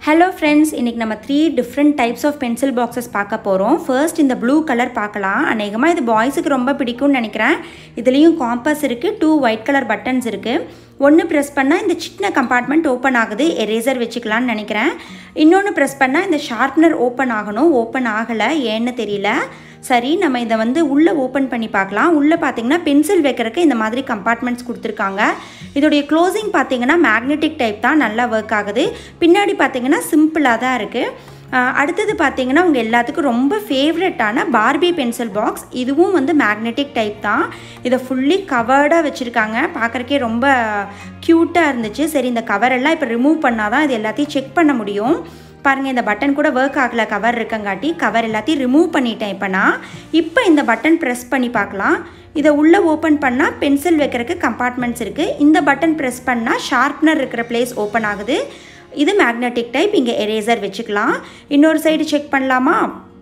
hello friends இன்றைக்கி நம்ம three different types of pencil boxes பார்க்க போகிறோம் ஃபர்ஸ்ட் இந்த ப்ளூ கலர் பார்க்கலாம் அநேகமாக இது பாய்ஸுக்கு ரொம்ப பிடிக்கும்னு நினைக்கிறேன் இதுலேயும் காம்பஸ் இருக்குது டூ ஒயிட் கலர் பட்டன்ஸ் இருக்குது ஒன்று ப்ரெஸ் பண்ணால் இந்த சின்ன கம்பார்ட்மெண்ட் ஓப்பன் ஆகுது எரேசர் வச்சுக்கலான்னு நினைக்கிறேன் இன்னொன்று ப்ரெஸ் பண்ணால் இந்த ஷார்ப்னர் ஓப்பன் ஆகணும் ஓப்பன் ஆகலை ஏன்னு தெரியல சரி நம்ம இதை வந்து உள்ளே ஓப்பன் பண்ணி பார்க்கலாம் உள்ளே பார்த்தீங்கன்னா பென்சில் வைக்கிறதுக்கு இந்த மாதிரி கம்பார்ட்மெண்ட்ஸ் கொடுத்துருக்காங்க இதோடைய க்ளோசிங் பார்த்தீங்கன்னா மேக்னெட்டிக் டைப் தான் நல்லா ஒர்க் ஆகுது பின்னாடி பார்த்தீங்கன்னா சிம்பிளாக தான் இருக்குது அடுத்தது பார்த்தீங்கன்னா உங்கள் எல்லாத்துக்கும் ரொம்ப ஃபேவரட்டான பார்பி பென்சில் பாக்ஸ் இதுவும் வந்து மேக்னெட்டிக் டைப் தான் இதை ஃபுல்லி கவர்டாக வச்சுருக்காங்க பார்க்குறக்கே ரொம்ப க்யூட்டாக இருந்துச்சு சரி இந்த கவரெல்லாம் இப்போ ரிமூவ் பண்ணால் தான் இது எல்லாத்தையும் செக் பண்ண முடியும் பாருங்கள் இந்த பட்டன் கூட ஒர்க் ஆகலை கவர் இருக்கங்காட்டி கவர் எல்லாத்தையும் ரிமூவ் பண்ணிட்டேன் இப்போ நான் இப்போ இந்த பட்டன் ப்ரெஸ் பண்ணி பார்க்கலாம் இதை உள்ளே ஓப்பன் பண்ணால் பென்சில் வைக்கிறதுக்கு கம்பார்ட்மெண்ட்ஸ் இருக்குது இந்த பட்டன் ப்ரெஸ் பண்ணால் ஷார்ப்னர் இருக்கிற பிளேஸ் ஓப்பன் ஆகுது இது மேக்னெட்டிக் டைப் இங்கே எரேசர் வச்சுக்கலாம் இன்னொரு சைடு செக் பண்ணலாமா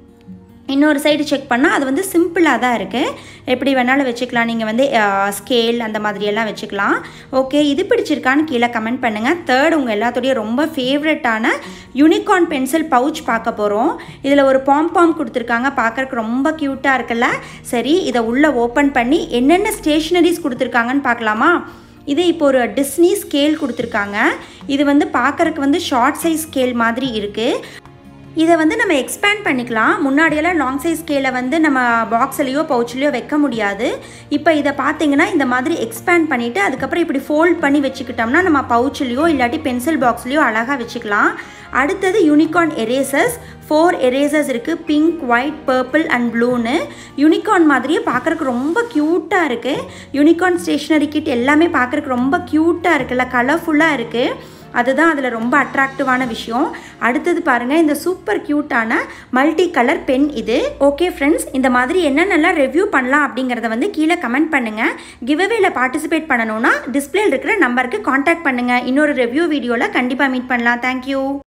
இன்னொரு சைடு செக் பண்ணால் அது வந்து சிம்பிளாக தான் இருக்குது எப்படி வேணாலும் வச்சுக்கலாம் நீங்கள் வந்து ஸ்கேல் அந்த மாதிரியெல்லாம் வச்சுக்கலாம் ஓகே இது பிடிச்சிருக்கான்னு கீழே கமெண்ட் பண்ணுங்கள் தேர்ட் உங்கள் எல்லாத்தோடையும் ரொம்ப ஃபேவரட்டான யூனிகார்ன் பென்சில் பவுச் பார்க்க போகிறோம் இதில் ஒரு பாம் பாம் கொடுத்துருக்காங்க பார்க்குறக்கு ரொம்ப க்யூட்டாக இருக்குல்ல சரி இதை உள்ளே ஓப்பன் பண்ணி என்னென்ன ஸ்டேஷ்னரிஸ் கொடுத்துருக்காங்கன்னு பார்க்கலாமா இது இப்போ ஒரு டிஸ்னி ஸ்கேல் கொடுத்துருக்காங்க இது வந்து பார்க்குறக்கு வந்து ஷார்ட் சைஸ் ஸ்கேல் மாதிரி இருக்குது இதை வந்து நம்ம எக்ஸ்பேண்ட் பண்ணிக்கலாம் முன்னாடியெல்லாம் லாங் சைஸ் ஸ்கேலை வந்து நம்ம பாக்ஸ்லேயோ பவுச்லேயோ வைக்க முடியாது இப்போ இதை பார்த்தீங்கன்னா இந்த மாதிரி எக்ஸ்பேண்ட் பண்ணிவிட்டு அதுக்கப்புறம் இப்படி ஃபோல்ட் பண்ணி வச்சுக்கிட்டோம்னா நம்ம பவுச்லேயோ இல்லாட்டி பென்சில் பாக்ஸ்லேயோ அழகாக வச்சுக்கலாம் அடுத்தது யூனிகார்ன் எரேசர்ஸ் ஃபோர் எரேசர்ஸ் இருக்குது பிங்க் ஒயிட் பர்பிள் அண்ட் ப்ளூன்னு யூனிகார்ன் மாதிரியே பார்க்குறக்கு ரொம்ப க்யூட்டாக இருக்குது யூனிகார்ன் ஸ்டேஷ்னரி கிட் எல்லாமே பார்க்குறக்கு ரொம்ப க்யூட்டாக இருக்குல்ல கலர்ஃபுல்லாக இருக்குது அதுதான் அதில் ரொம்ப அட்ராக்டிவான விஷயம் அடுத்தது பாருங்கள் இந்த சூப்பர் க்யூட்டான மல்டி கலர் பென் இது ஓகே ஃப்ரெண்ட்ஸ் இந்த மாதிரி என்னென்னலாம் ரிவ்யூ பண்ணலாம் அப்படிங்கிறத வந்து கீழே கமெண்ட் பண்ணுங்கள் கிவ்அவேல பார்ட்டிசிபேட் பண்ணணும்னா டிஸ்பிளேல இருக்கிற நம்பருக்கு காண்டாக்ட் பண்ணுங்கள் இன்னொரு ரிவ்யூ வீடியோவில் கண்டிப்பாக மீட் பண்ணலாம் தேங்க்யூ